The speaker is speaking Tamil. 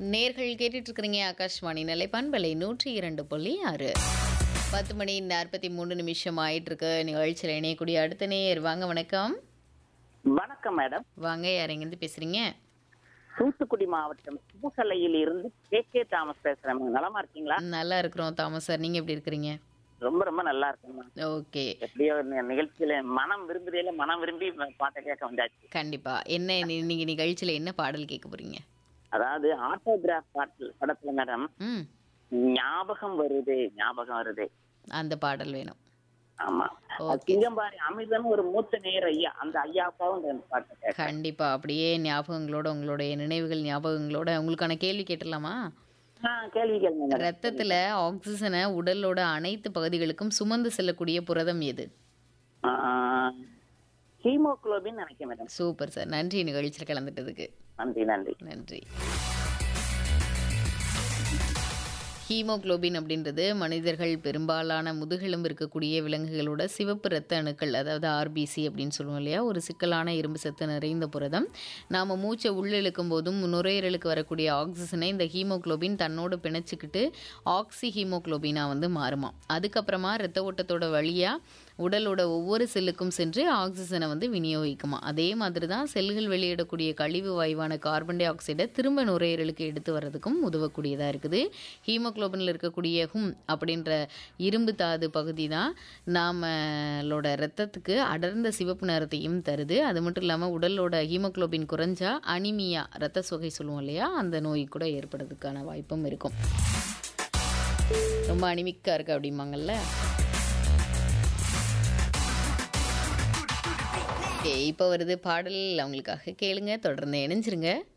நேர்கள் கேட்டுட்டு இருக்கிறீங்க ஆகாஷ்வாணி நிலை பண்பலை நூற்றி இரண்டு புள்ளி ஆறு பத்து மணி நாற்பத்தி மூணு நிமிஷம் ஆயிட்டு இருக்கு நிகழ்ச்சியில் இணையக்கூடிய அடுத்த நேயர் வாங்க வணக்கம் வணக்கம் மேடம் வாங்க யார் எங்கேருந்து பேசுறீங்க தூத்துக்குடி மாவட்டம் பூசலையில் இருந்து கே கே தாமஸ் பேசுறேன் நலமா இருக்கீங்களா நல்லா இருக்கிறோம் தாமஸ் சார் நீங்க எப்படி இருக்கிறீங்க ரொம்ப ரொம்ப நல்லா இருக்குங்க ஓகே எப்படியோ இந்த நிகழ்ச்சியில மனம் விரும்புதையில மனம் விரும்பி பாட்டை கேட்க வந்தாச்சு கண்டிப்பா என்ன இன்னி- இன்னைக்கு நிகழ்ச்சியில என்ன பாடல் கேட்க போறீங்க அதாவது ஆட்டோகிராஃப் பாட்டு படத்துல மேடம் ம் ஞாபகம் வருது ஞாபகம் வருது அந்த பாடல் வேணும் ஆமா Okay. சிங்கம்பாரி அமிர்தம் ஒரு மூத்த நேர் ஐயா அந்த ஐயாவுக்காவும் இந்த பாட்டை கேட்க கண்டிப்பா அப்படியே ஞாபகங்களோட உங்களுடைய நினைவுகள் ஞாபகங்களோட உங்களுக்கான கேள்வி கேட்டலாமா ஆ, கேள்வி கேளுங்க மேடம் ரத்தத்துல ஆக்சிஜனை உடலோட அனைத்து பகுதிகளுக்கும் சுமந்து செல்லக்கூடிய புரதம் எது ஹீமோகுளோபின் நினைக்கிறேன் மேடம் சூப்பர் சார் நன்றி நிகழ்ச்சியில் கலந்துட்டதுக்கு நன்றி நன்றி நன்றி ஹீமோகுளோபின் அப்படின்றது மனிதர்கள் பெரும்பாலான முதுகெலும்பு இருக்கக்கூடிய விலங்குகளோட சிவப்பு இரத்த அணுக்கள் அதாவது ஆர்பிசி அப்படின்னு சொல்லுவோம் இல்லையா ஒரு சிக்கலான இரும்பு சத்து நிறைந்த புரதம் நாம் மூச்சை உள்ளிழுக்கும் போதும் நுரையீரலுக்கு வரக்கூடிய ஆக்சிஜனை இந்த ஹீமோகுளோபின் தன்னோடு பிணைச்சிக்கிட்டு ஆக்சி ஹீமோகுளோபினாக வந்து மாறுமா அதுக்கப்புறமா இரத்த ஓட்டத்தோட வழியாக உடலோட ஒவ்வொரு செல்லுக்கும் சென்று ஆக்சிஜனை வந்து விநியோகிக்குமா அதே மாதிரி தான் செல்கள் வெளியிடக்கூடிய கழிவு வாயுவான கார்பன் டை ஆக்சைடை திரும்ப நுரையீரலுக்கு எடுத்து வர்றதுக்கும் உதவக்கூடியதாக இருக்குது ஹீமோகுளோபினில் இருக்கக்கூடிய ஹும் அப்படின்ற இரும்பு தாது பகுதி தான் நாமளோட ரத்தத்துக்கு அடர்ந்த சிவப்பு நிறத்தையும் தருது அது மட்டும் இல்லாமல் உடலோட ஹீமோகுளோபின் குறைஞ்சா அனிமியா ரத்த சோகை சொல்லுவோம் இல்லையா அந்த நோய் கூட ஏற்படுறதுக்கான வாய்ப்பும் இருக்கும் ரொம்ப அனிமிக்கா இருக்கு அப்படிம்பாங்கல்ல ஓகே இப்போ வருது பாடல் அவங்களுக்காக கேளுங்க தொடர்ந்து இணைஞ்சிருங்க